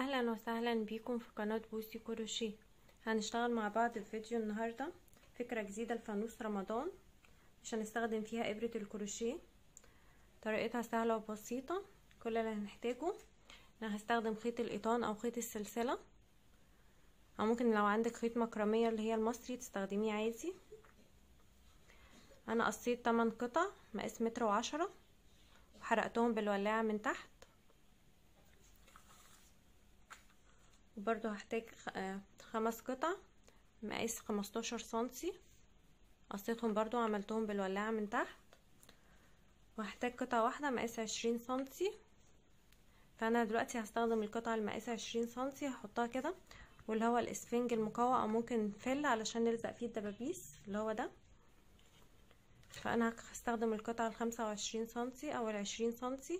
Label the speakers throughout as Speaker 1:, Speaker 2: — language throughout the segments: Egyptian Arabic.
Speaker 1: اهلا وسهلا بيكم في قناة بوسي كروشيه هنشتغل مع بعض في فيديو النهاردة فكرة جديدة لفانوس رمضان مش هنستخدم فيها ابرة الكروشيه طريقتها سهلة وبسيطة كل اللي هنحتاجه انا هستخدم خيط القيطان او خيط السلسلة او ممكن لو عندك خيط مكرمية اللي هي المصري تستخدميه عادي انا قصيت 8 قطع مقاس متر وعشرة وحرقتهم بالولاعة من تحت وبرضو هحتاج خمس قطع مقاس خمستاشر سنتي قصيتهم برضو عملتهم بالولاعة من تحت وهحتاج قطعة واحدة مقاس عشرين سنتي فانا دلوقتي هستخدم القطعة المقاس عشرين سنتي هحطها كده واللي هو الاسفنج المقوى او ممكن فل علشان نلزق فيه الدبابيس اللي هو ده فانا هستخدم القطعة الخمسة وعشرين سنتي او العشرين سنتي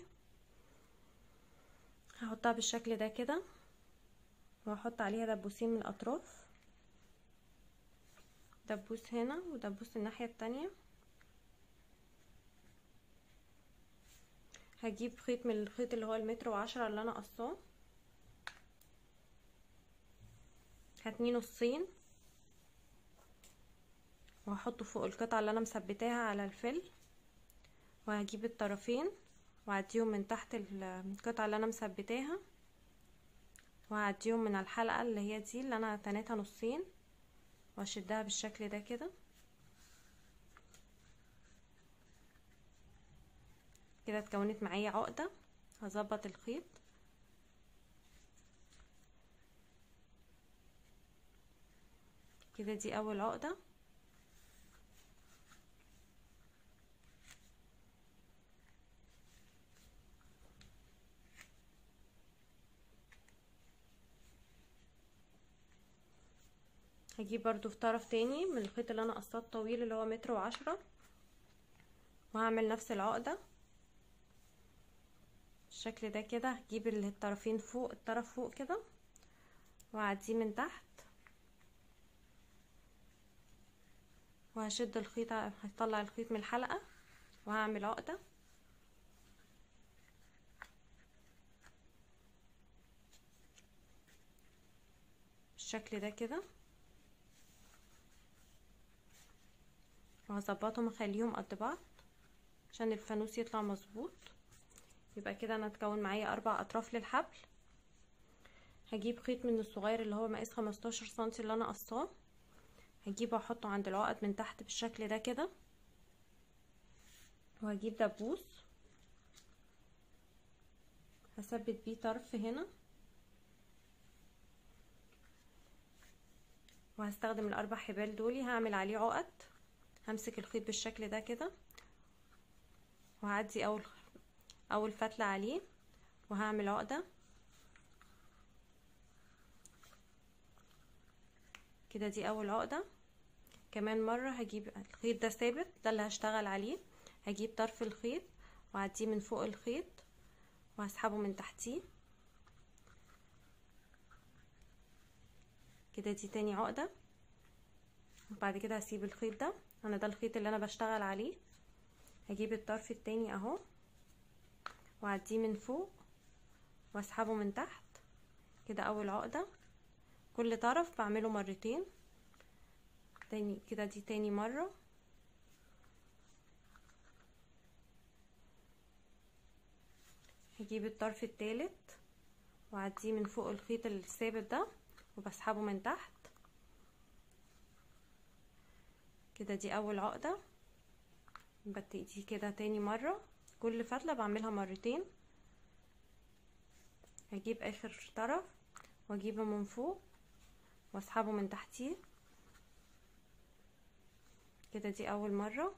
Speaker 1: هحطها بالشكل ده كده وهحط عليها دبوسين من الاطراف دبوس هنا ودبوس الناحية التانية هجيب خيط من الخيط اللي هو المتر وعشرة اللي انا قصاه هتنيه نصين وهحطه فوق القطعة اللي انا مثبتاها على الفل وهجيب الطرفين وهعديهم من تحت القطعة اللي انا مثبتاها وهعديهم من الحلقة اللي هي دي اللي انا تنيتها نصين واشدها بالشكل ده كده كده اتكونت معايا عقدة هظبط الخيط كده دي اول عقدة هجيب برضو في طرف تاني من الخيط اللي انا قصاه طويل اللي هو متر وعشرة وهعمل نفس العقدة بالشكل ده كده هجيب الطرفين فوق الطرف فوق كده وهعديه من تحت وهشد الخيط هطلع الخيط من الحلقة وهعمل عقدة بالشكل ده كده وهظبطهم اخليهم قد بعض عشان الفانوس يطلع مظبوط يبقى كده انا اتكون معايا اربع اطراف للحبل هجيب خيط من الصغير اللي هو مقاس خمستاشر سنتي اللي انا قصاه هجيبه واحطه عند العقد من تحت بالشكل ده كده وهجيب دبوس هثبت بيه طرف هنا وهستخدم الاربع حبال دولي هعمل عليه عقد همسك الخيط بالشكل ده كده وهعدي اول اول فتله عليه وهعمل عقده كده دي اول عقده كمان مره هجيب الخيط ده ثابت ده اللي هشتغل عليه هجيب طرف الخيط وهعديه من فوق الخيط وهسحبه من تحتيه كده دي تاني عقده وبعد كده هسيب الخيط ده انا ده الخيط اللي انا بشتغل عليه هجيب الطرف التاني اهو وأعديه من فوق واسحبه من تحت كده اول عقدة كل طرف بعمله مرتين تاني كده دي تاني مرة هجيب الطرف التالت وأعديه من فوق الخيط الثابت ده وبسحبه من تحت كده دي اول عقدة ببتدي كده تاني مرة كل فتلة بعملها مرتين هجيب اخر طرف واجيبه من فوق واسحبه من تحتيه كده دي اول مرة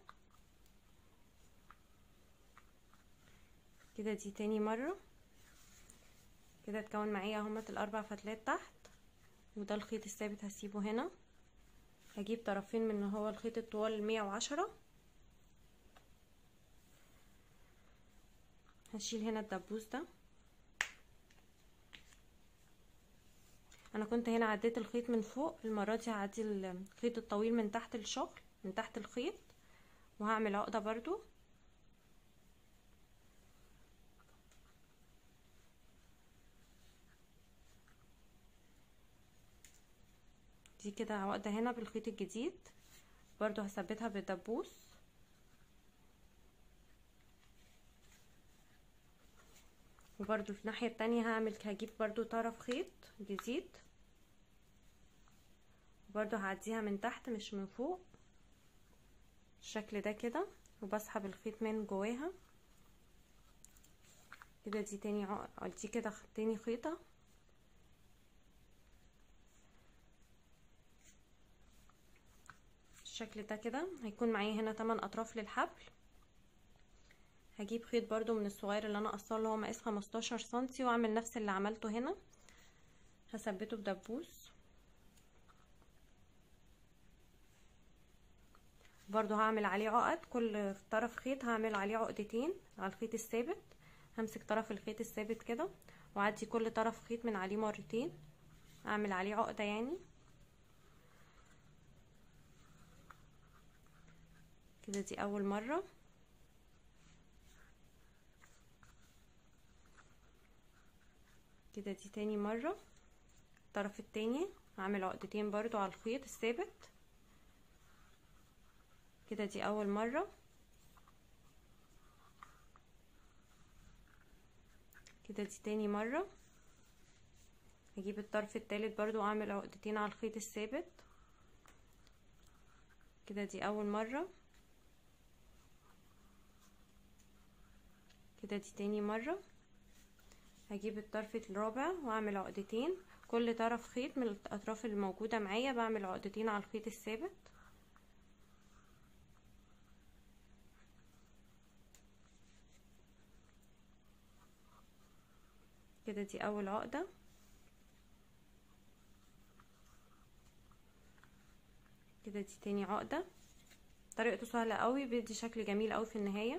Speaker 1: كده دي تاني مرة كده اتكون معايا اهمت الاربع فتلات تحت وده الخيط الثابت هسيبه هنا هجيب طرفين من هو الخيط الطوال المية وعشرة هشيل هنا الدبوس ده انا كنت هنا عديت الخيط من فوق المرة دي هعدي الخيط الطويل من تحت الشغل من تحت الخيط وهعمل عقدة برضو دي كده عقدة هنا بالخيط الجديد برضو هثبتها بالدبوس وبرضو في الناحية التانية هعمل هجيب برضو طرف خيط جديد وبرضو هعديها من تحت مش من فوق الشكل ده كده وبسحب الخيط من جواها كده دي تاني عق... دي كده تاني خيطة الشكل ده كده هيكون معايا هنا 8 اطراف للحبل هجيب خيط برضو من الصغير اللي انا قصاه اللي هو مقاس 15 سنتي واعمل نفس اللي عملته هنا هثبته بدبوس برضو هعمل عليه عقد كل طرف خيط هعمل عليه عقدتين على الخيط الثابت همسك طرف الخيط الثابت كده واعدي كل طرف خيط من عليه مرتين اعمل عليه عقدة يعني كده دي اول مرة كده دي تاني مرة الطرف التاني هعمل عقدتين برضو على الخيط الثابت كده دي اول مرة كده دي تاني مرة هجيب الطرف التالت برضو اعمل عقدتين على الخيط الثابت كده دي اول مرة كده دي تاني مرة هجيب الطرف الرابع واعمل عقدتين كل طرف خيط من الاطراف الموجودة معايا بعمل عقدتين على الخيط الثابت كده دي اول عقدة كده دي تاني عقدة طريقته سهلة قوي بيدي شكل جميل قوي في النهاية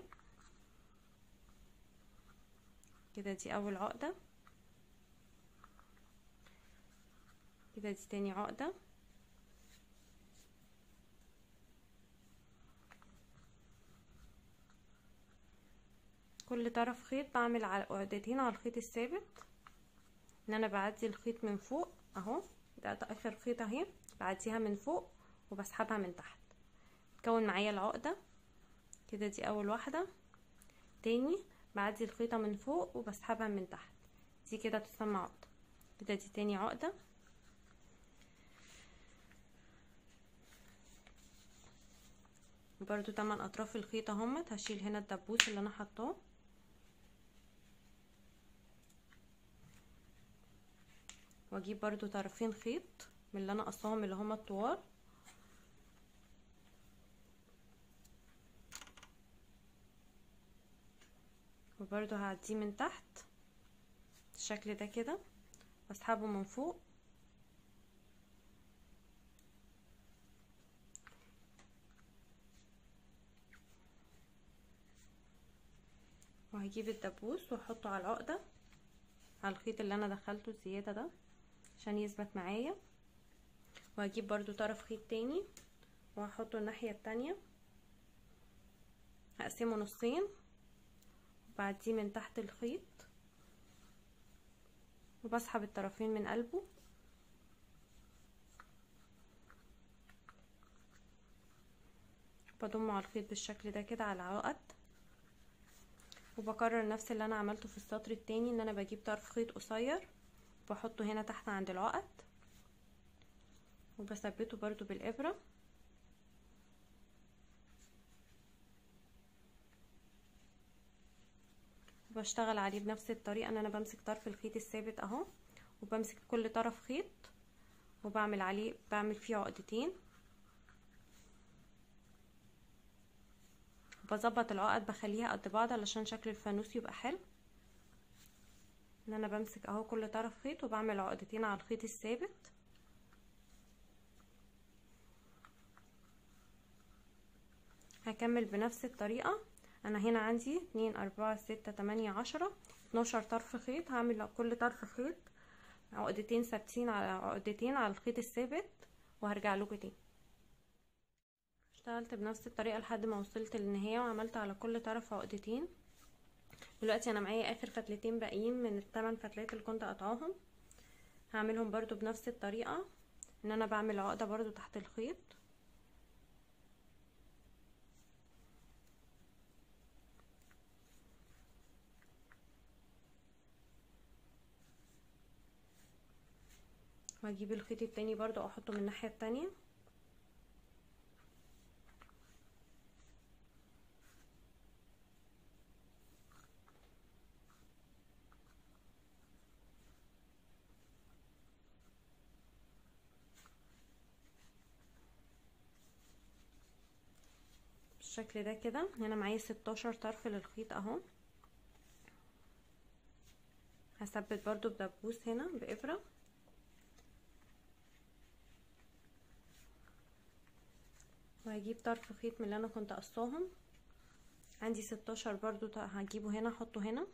Speaker 1: كده دي اول عقدة كده دي تاني عقدة كل طرف خيط بعمل على عقدتين على الخيط الثابت ان انا بعدي الخيط من فوق اهو ده اخر خيط اهي بعديها من فوق وبسحبها من تحت تكون معايا العقدة كده دي اول واحدة تاني بعدي الخيطة من فوق وبسحبها من تحت دي كده تسمى عقدة كده دي تاني عقدة برضو تمن اطراف الخيط اهمت هشيل هنا الدبوس اللي انا حطاه واجيب برضو طرفين خيط من اللي انا قصاهم اللي هما الطوال وبرضو هعديه من تحت الشكل ده كده واسحبه من فوق وهجيب الدبوس واحطه على العقدة على الخيط اللي انا دخلته الزيادة ده عشان يثبت معايا وهجيب برضو طرف خيط تاني وهحطه الناحية التانية هقسمه نصين وبعديه من تحت الخيط وبسحب الطرفين من قلبه بضمه على الخيط بالشكل ده كده على العقد وبكرر نفس اللي انا عملته في السطر التاني ان انا بجيب طرف خيط قصير بحطه هنا تحت عند العقد وبثبته برضو بالابره بشتغل عليه بنفس الطريقه ان انا بمسك طرف الخيط الثابت اهو وبمسك كل طرف خيط وبعمل عليه بعمل فيه عقدتين بظبط العقد بخليها قد بعض علشان شكل الفانوس يبقى حلو ان انا بمسك اهو كل طرف خيط وبعمل عقدتين على الخيط الثابت هكمل بنفس الطريقة انا هنا عندي اتنين اربعة ستة تمانية عشرة اتناشر طرف خيط هعمل كل طرف خيط عقدتين ثابتين على عقدتين على الخيط الثابت وهرجع لكم تاني اشتغلت بنفس الطريقة لحد ما وصلت للنهاية وعملت على كل طرف عقدتين دلوقتي انا معايا اخر فتلتين باقيين من الثمان فتلات اللي كنت قطعاهم هعملهم برضو بنفس الطريقة ان انا بعمل عقدة برضو تحت الخيط واجيب الخيط التاني برضو احطه من الناحية التانية بالشكل ده كده هنا معايا ستاشر طرف للخيط اهو هثبت برضو بدبوس هنا بإبرة وهجيب طرف خيط من اللي انا كنت قصاهم عندي ستاشر برضو هجيبه هنا احطه هنا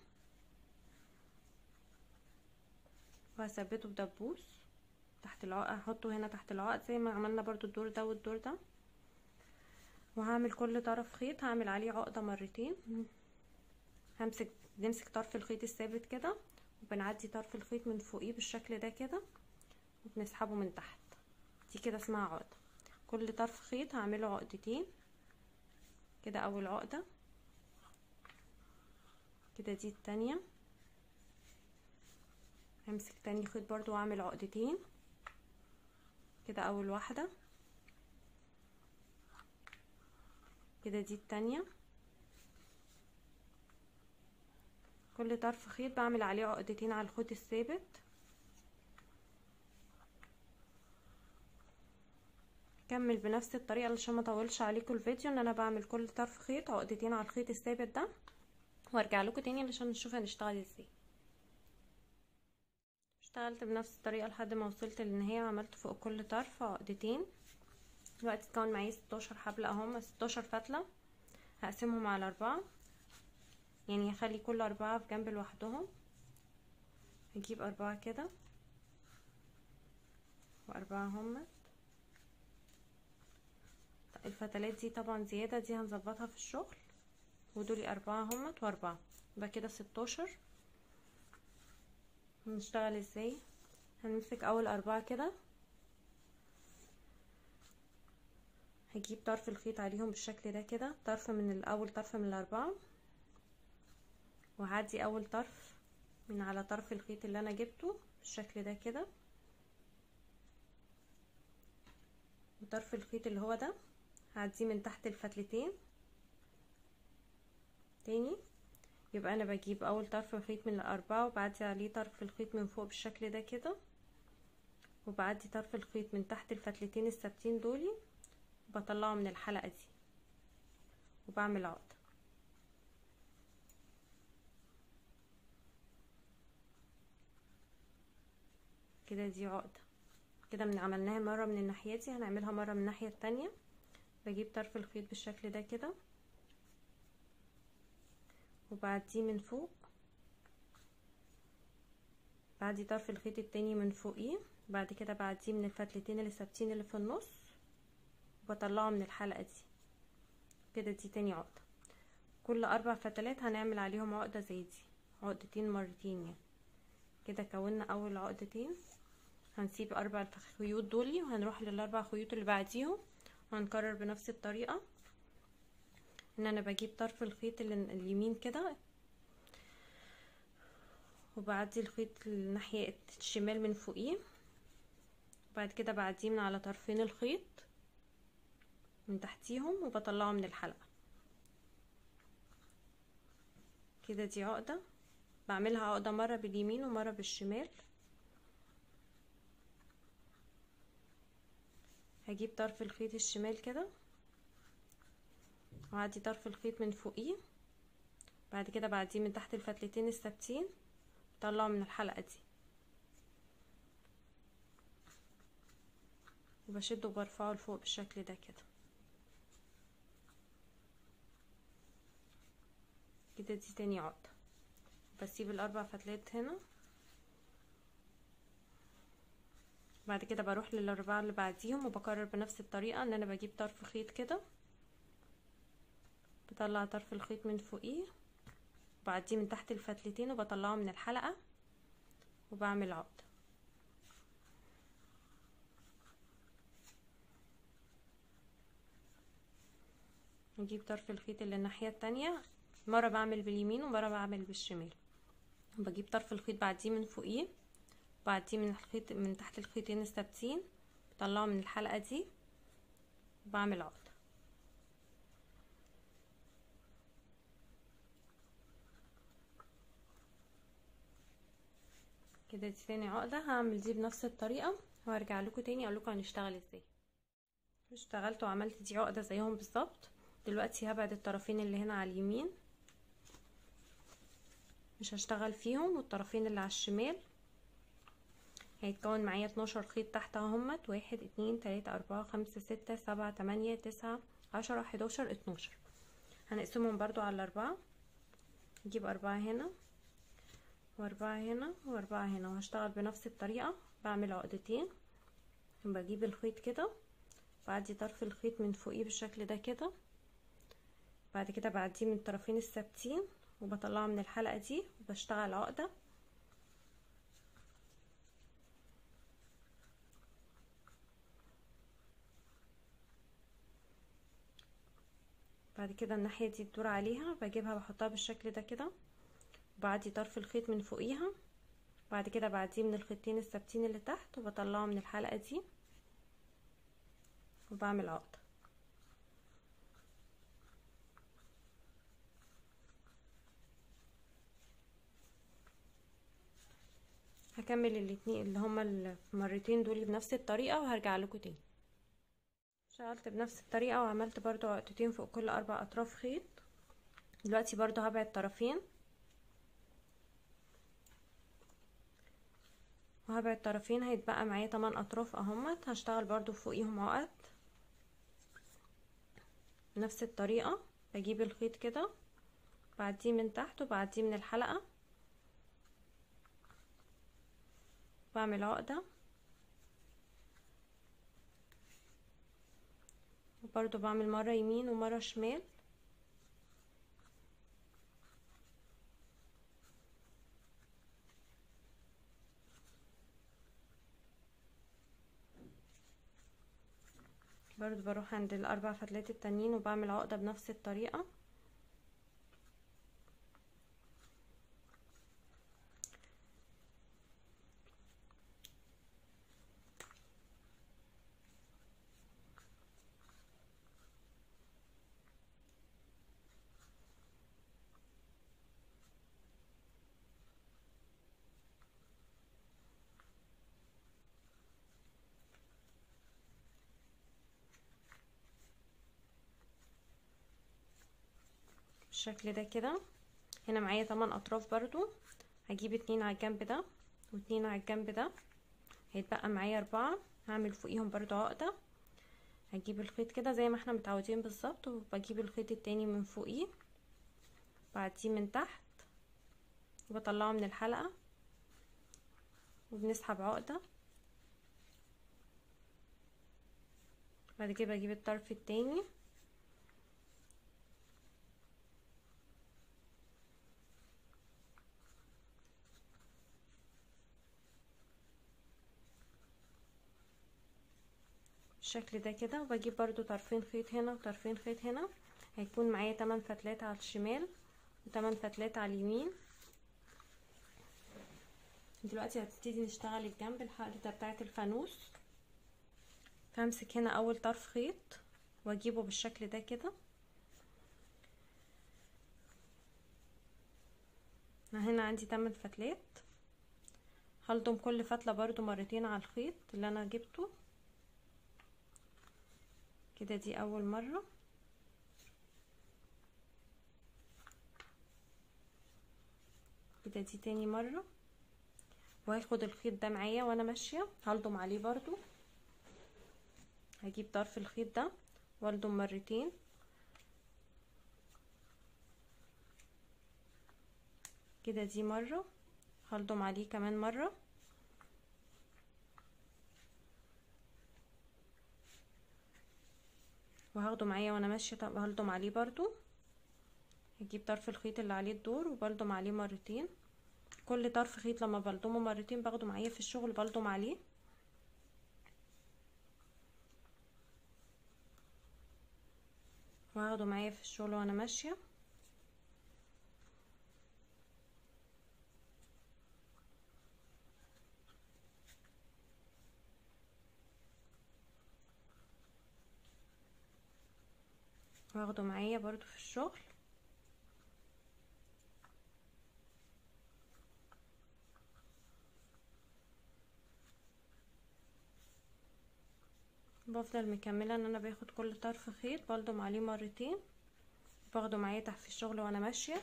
Speaker 1: وهثبته بدبوس تحت العقد هحطه هنا تحت العقد زي ما عملنا برضو الدور ده والدور ده وهعمل كل طرف خيط هعمل عليه عقدة مرتين همسك نمسك طرف الخيط الثابت كده وبنعدي طرف الخيط من فوقيه بالشكل ده كده وبنسحبه من تحت دي كده اسمها عقدة كل طرف خيط هعمله عقدتين كده اول عقدة كده دي التانية همسك تاني خيط برضو واعمل عقدتين كده اول واحدة كده دي التانية كل طرف خيط بعمل عليه عقدتين على الخيط الثابت كمل بنفس الطريقة علشان ما اطولش عليكم الفيديو ان انا بعمل كل طرف خيط عقدتين على الخيط الثابت ده وارجع لكم تاني علشان نشوف هنشتغل ازاي اشتغلت بنفس الطريقة لحد ما وصلت للنهاية وعملت فوق كل طرف عقدتين دلوقتي اتكون معايا ستاشر حبل اهم ستاشر فتلة هقسمهم على اربعة يعني هخلي كل اربعة في جنب لوحدهم هجيب اربعة كده واربعة همت الفتلات دي طبعا زيادة دي هنظبطها في الشغل ودولي اربعة همت واربعة يبقى كده ستاشر هنشتغل ازاي هنمسك اول اربعة كده هجيب طرف الخيط عليهم بالشكل ده كده طرف من الاول طرف من الاربعة وهعدي اول طرف من على طرف الخيط اللي انا جبته بالشكل ده كده وطرف الخيط اللي هو ده هعديه من تحت الفتلتين تاني يبقى انا بجيب اول طرف خيط من الاربعة وبعدي عليه طرف الخيط من فوق بالشكل ده كده وبعدي طرف الخيط من تحت الفتلتين الثابتين دولي بطلعه من الحلقة دي وبعمل عقدة كده دي عقدة كده من عملناها مرة من الناحية دي هنعملها مرة من الناحية التانية بجيب طرف الخيط بالشكل ده كده وبعديه من فوق بعدي طرف الخيط التاني من فوقيه بعد كده بعديه من الفتلتين اللي ثابتين اللي في النص وبطلعه من الحلقة دي كده دي تاني عقدة كل اربع فتلات هنعمل عليهم عقدة زي دي عقدتين مرتين يعني كده كونا اول عقدتين هنسيب اربع خيوط دولي وهنروح للاربع خيوط اللي بعديهم وهنكرر بنفس الطريقة ان انا بجيب طرف الخيط اللي اليمين كده وبعدي الخيط الناحية الشمال من فوقيه وبعد كده بعديه من على طرفين الخيط من تحتيهم وبطلعه من الحلقة كده دي عقدة بعملها عقدة مرة باليمين ومرة بالشمال هجيب طرف الخيط الشمال كده وعدي طرف الخيط من فوقيه بعد كده بعديه من تحت الفتلتين الثابتين بطلعه من الحلقة دي وبشده وبرفعه لفوق بالشكل ده كده كده دي تاني عقدة بسيب الاربع فتلات هنا بعد كده بروح للاربعة اللي بعديهم وبكرر بنفس الطريقة ان انا بجيب طرف خيط كده بطلع طرف الخيط من فوقيه وبعديه من تحت الفتلتين وبطلعه من الحلقة وبعمل عقدة نجيب طرف الخيط اللي الناحية التانية مرة بعمل باليمين ومرة بعمل بالشمال بجيب طرف الخيط بعديه من فوقيه بعديه من الخيط من تحت الخيطين الثابتين بطلعه من الحلقة دي وبعمل عقدة كده دي تاني عقدة هعمل دي بنفس الطريقة وهرجع لكم تاني اقول لكم هنشتغل ازاي اشتغلت وعملت دي عقدة زيهم بالظبط دلوقتي هبعد الطرفين اللي هنا على اليمين مش هشتغل فيهم والطرفين اللي على الشمال هيتكون معايا اتناشر خيط تحت اهمت واحد اتنين تلاتة اربعة خمسة ستة سبعة تمانية تسعة عشرة حداشر اتناشر هنقسمهم برضو على اربعة نجيب اربعة هنا واربعة هنا واربعة هنا وهشتغل بنفس الطريقة بعمل عقدتين بجيب الخيط كده بعدي طرف الخيط من فوقيه بالشكل ده كده بعد كده بعديه من الطرفين الثابتين وبطلعه من الحلقة دي وبشتغل عقدة بعد كده الناحية دي تدور عليها بجيبها بحطها بالشكل ده كده بعدي طرف الخيط من فوقيها بعد كده بعديه من الخيطين الثابتين اللي تحت وبطلعه من الحلقة دي وبعمل عقدة هكمل الاتنين اللي هما المرتين دول بنفس الطريقة وهرجع لكم تاني اشتغلت بنفس الطريقة وعملت برضو عقدتين فوق كل اربع اطراف خيط دلوقتي برضو هبعد طرفين وهبعد طرفين هيتبقى معايا 8 اطراف اهمت هشتغل برضو فوقيهم عقد بنفس الطريقة بجيب الخيط كده بعديه من تحت وبعديه من الحلقة بعمل عقدة وبرضو بعمل مرة يمين ومرة شمال برضو بروح عند الاربع فتلات التانيين وبعمل عقدة بنفس الطريقة بالشكل ده كده هنا معايا 8 اطراف برضو هجيب اتنين على الجنب ده واتنين على الجنب ده هيتبقى معايا اربعة هعمل فوقيهم برضو عقدة هجيب الخيط كده زي ما احنا متعودين بالظبط وبجيب الخيط التاني من فوقيه بعديه من تحت وبطلعه من الحلقة وبنسحب عقدة بعد كده بجيب الطرف التاني بالشكل ده كده وبجيب برضو طرفين خيط هنا وطرفين خيط هنا هيكون معايا 8 فتلات على الشمال و8 فتلات على اليمين دلوقتي هتبتدي نشتغل الجنب الحلقة بتاعة الفانوس فامسك هنا اول طرف خيط واجيبه بالشكل ده كده هنا عندي 8 فتلات هلضم كل فتلة برضو مرتين على الخيط اللي انا جبته كده دي اول مرة كده دي تاني مرة وهاخد الخيط ده معايا وانا ماشية هلضم عليه برضو هجيب طرف الخيط ده والضم مرتين كده دي مرة هلضم عليه كمان مرة وهاخده معايا وانا ماشيه هلضم عليه برضو هجيب طرف الخيط اللي عليه الدور وبلضم عليه مرتين كل طرف خيط لما بلضمه مرتين باخده معايا في الشغل بلضم عليه وهاخده معايا في الشغل وانا ماشيه واخده معايا برضو في الشغل بفضل مكمله ان انا باخد كل طرف خيط بلضم عليه مرتين باخده معايا تحت في الشغل وانا ماشيه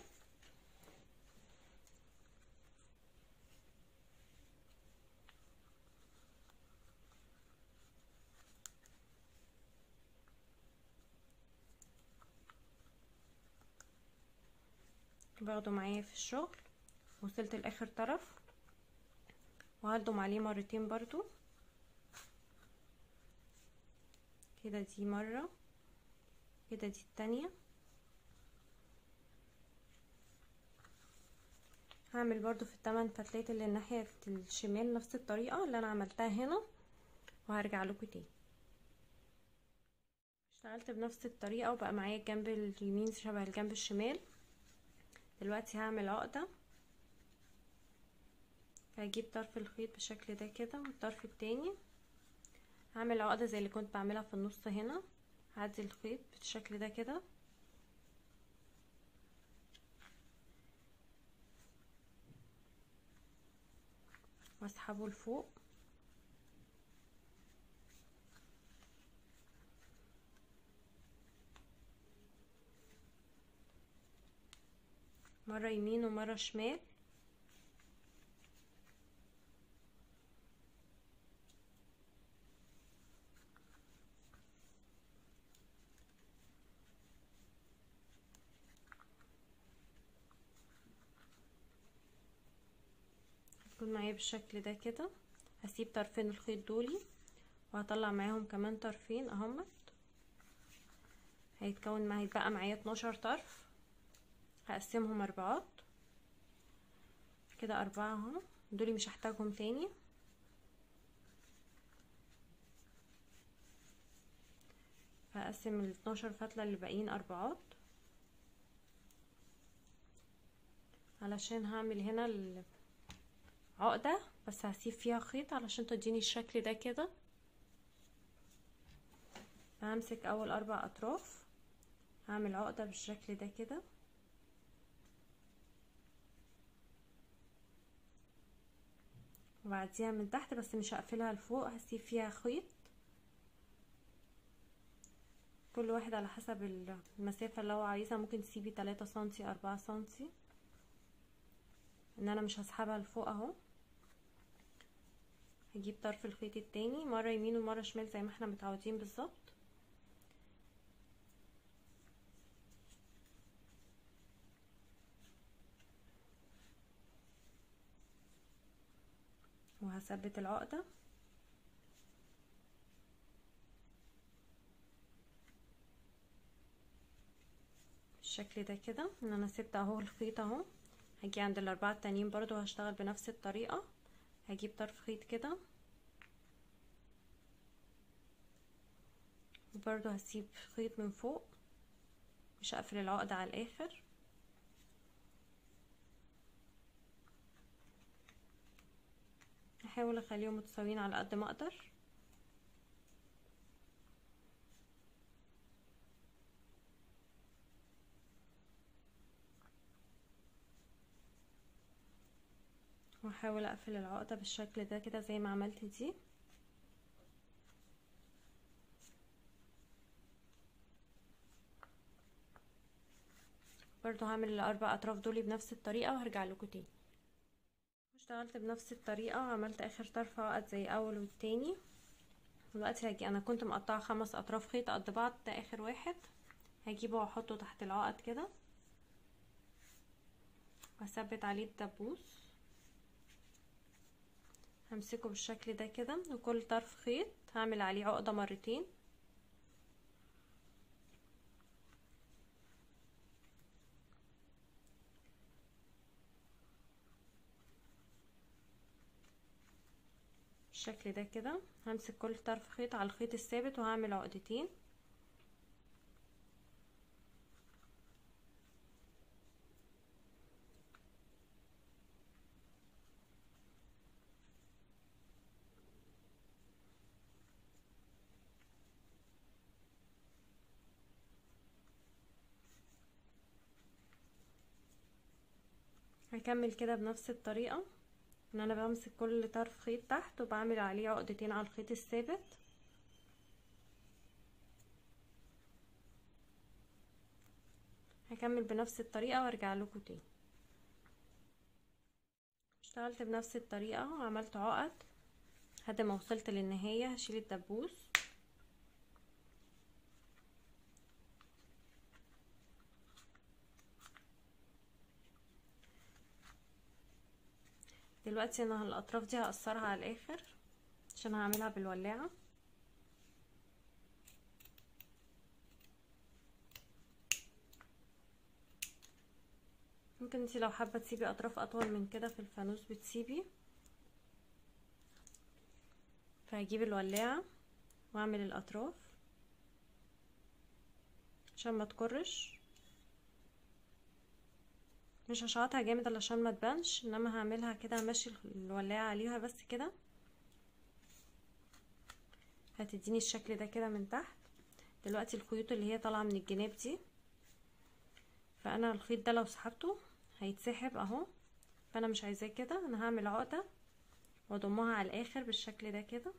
Speaker 1: باخده معايا في الشغل وصلت لاخر طرف وهلضم عليه مرتين برضو كده دي مرة كده دي التانية هعمل برضو في التمن فتلات اللي الناحية الشمال نفس الطريقة اللي انا عملتها هنا وهرجع لكم تاني اشتغلت بنفس الطريقة وبقى معايا الجنب اليمين شبه الجنب الشمال دلوقتي هعمل عقدة هجيب طرف الخيط بالشكل ده كده والطرف التاني هعمل عقدة زي اللي كنت بعملها في النص هنا هعدي الخيط بالشكل ده كده واسحبه لفوق مرة يمين ومرة شمال هتكون معايا بالشكل ده كده هسيب طرفين الخيط دولي وهطلع معاهم كمان طرفين اهمت هيتكون معايا هيتبقى معايا اتناشر طرف هقسمهم اربعات كده اربعة اهو دول مش هحتاجهم تاني هقسم ال 12 فتلة اللي باقيين اربعات علشان هعمل هنا عقدة بس هسيب فيها خيط علشان تديني الشكل ده كده همسك اول اربع اطراف هعمل عقدة بالشكل ده كده وبعديها من تحت بس مش هقفلها لفوق هسيب فيها خيط كل واحد على حسب المسافة اللي هو عايزها ممكن تسيبي تلاتة سنتي اربعة سنتي ان انا مش هسحبها لفوق اهو هجيب طرف الخيط التاني مرة يمين ومرة شمال زي ما احنا متعودين بالظبط وهثبت العقدة بالشكل ده كده ان انا سبت اهو الخيط اهو هاجي عند الاربعة التانيين برضو هشتغل بنفس الطريقة هجيب طرف خيط كده وبرضو هسيب خيط من فوق مش هقفل العقدة على الاخر هحاول اخليهم متساويين على قد ما اقدر واحاول اقفل العقدة بالشكل ده كده زي ما عملت دي برضو هعمل الاربع اطراف دول بنفس الطريقة وهرجع لكم تاني اشتغلت بنفس الطريقة وعملت اخر طرف عقد زي اول والتاني دلوقتي هاجي انا كنت مقطعة خمس اطراف خيط قد بعض ده اخر واحد هجيبه واحطه تحت العقد كده وهثبت عليه الدبوس همسكه بالشكل ده كده وكل طرف خيط هعمل عليه عقدة مرتين بالشكل ده كده همسك كل طرف خيط على الخيط الثابت وهعمل عقدتين هكمل كده بنفس الطريقة ان انا بمسك كل طرف خيط تحت وبعمل عليه عقدتين على الخيط الثابت هكمل بنفس الطريقة وارجع لكم تاني اشتغلت بنفس الطريقة وعملت عقد لحد ما وصلت للنهاية هشيل الدبوس دلوقتي انا الاطراف دي هقصرها على الاخر عشان هعملها بالولاعه ممكن انتي لو حابه تسيبي اطراف اطول من كده في الفانوس بتسيبي فهجيب الولاعه واعمل الاطراف عشان ما تكرش مش هشعطها جامد علشان ما تبانش انما هعملها كده همشي الولاعه عليها بس كده هتديني الشكل ده كده من تحت دلوقتي الخيوط اللي هي طالعه من الجناب دي فانا الخيط ده لو سحبته هيتسحب اهو فانا مش عايزاه كده انا هعمل عقده واضمها على الاخر بالشكل ده كده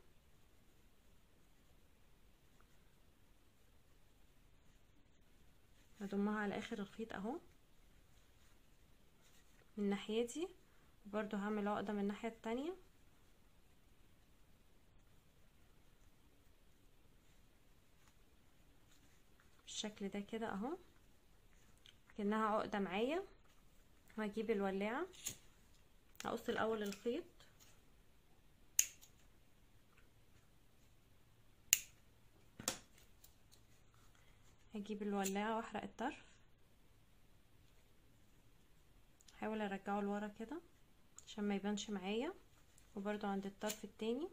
Speaker 1: هضمها على اخر الخيط اهو من ناحيتي وبرضو هعمل عقده من الناحيه التانية بالشكل ده كده اهو كأنها عقده معايا وهجيب الولاعه هقص الاول الخيط هجيب الولاعه واحرق الطرف احاول ارجعه لورا كده عشان ما يبانش معايا وبرضو عند الطرف التاني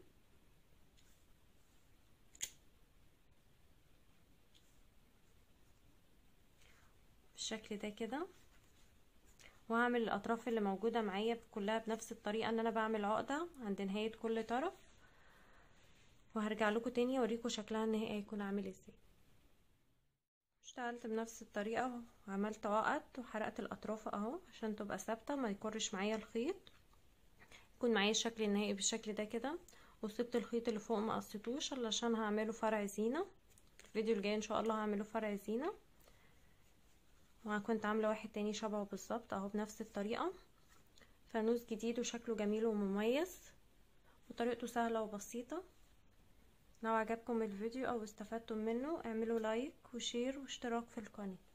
Speaker 1: بالشكل ده كده وهعمل الاطراف اللي موجوده معايا كلها بنفس الطريقه ان انا بعمل عقده عند نهايه كل طرف وهرجع لكم تاني اوريكم شكلها النهائي هيكون عامل ازاي اشتغلت بنفس الطريقه وعملت عقد وحرقت الاطراف اهو عشان تبقى ثابته ما يكرش معايا الخيط يكون معايا الشكل النهائي بالشكل ده كده وسبت الخيط اللي فوق ما قصيتوش علشان هعمله فرع زينه الفيديو الجاي ان شاء الله هعمله فرع زينه وكنت عامله واحد تاني شبهه بالظبط اهو بنفس الطريقه فانوس جديد وشكله جميل ومميز وطريقته سهله وبسيطه لو عجبكم الفيديو او استفدتم منه اعملوا لايك وشير واشتراك في القناه